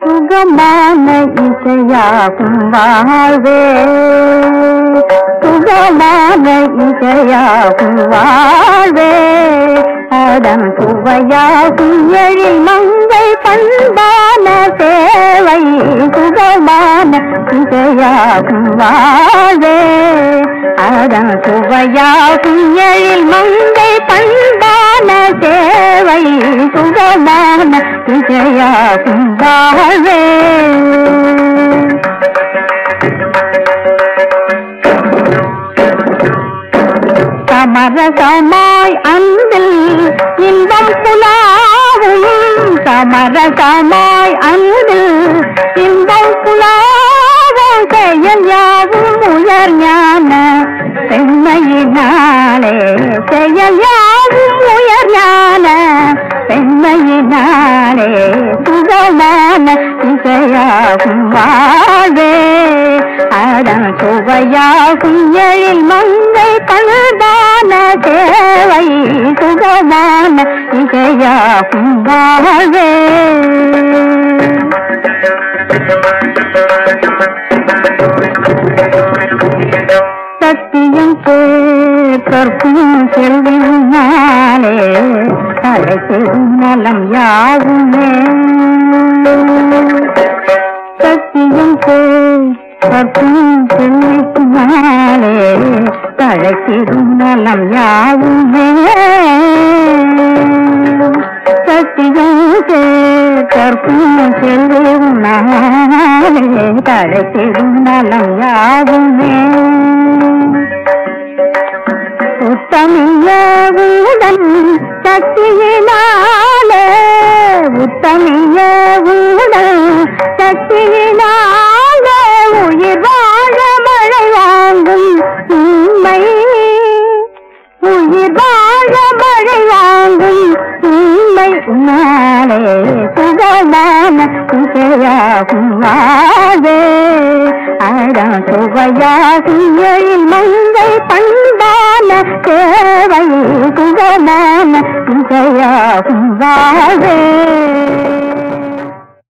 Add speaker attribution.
Speaker 1: சுகமான இசையாகும் வாழ்வே சுகமான இசையாகும் வாழ்வே அதன் சுவையாகும் எழில் மங்கை பண்பான சேவை சுகமான இசையாகும் வாழ்வே அதன் சுவையாகும் எழில் மங்கை பண்பான சேவை சுகமான இசையாகும் வாழ்வே சமரசமாய் அன்பில் இன்பம் புலாவும் சமரசமாய் அன்பில் இன்பம் புலாவும் செயல் யாவும் உயர் ஞான பெண்மையினாலே செயல் யாவும் உயர் ஞான பெண்மையினாலே சுகமான இசையாகும் வாழ்வே அதன் சுவையாகும் எழில் மங்கை பழுதான சேவை சுகமான இசையாகும் வாழ்வே சத்தியம் கேட்கும் செல்வினாலே தலைக்கும் நலம் யாவுமே சத்தியம் கேட்கும் செல்வினாலே தலைக்கிடும் நலம் யாவுமே சத்தியம் கேட்கும் செல்வினாலே தலைக்கிடும் நலம் யாவுமே உத்தமிய ஊடன் சக்தியினாலே உத்தமிய ஊடன் சக்தியினாலே உயிர் வாழ மழை வாங்கும் உண்மை உயிர் வாழ மழை வாங்கும் உண்மை உன்னாலே சுகமான இசையாகும் வாழே அடம் சுவையாகும் எழில் மங்கை பண்பான சேவை சுகமான இசையாகும் வாழே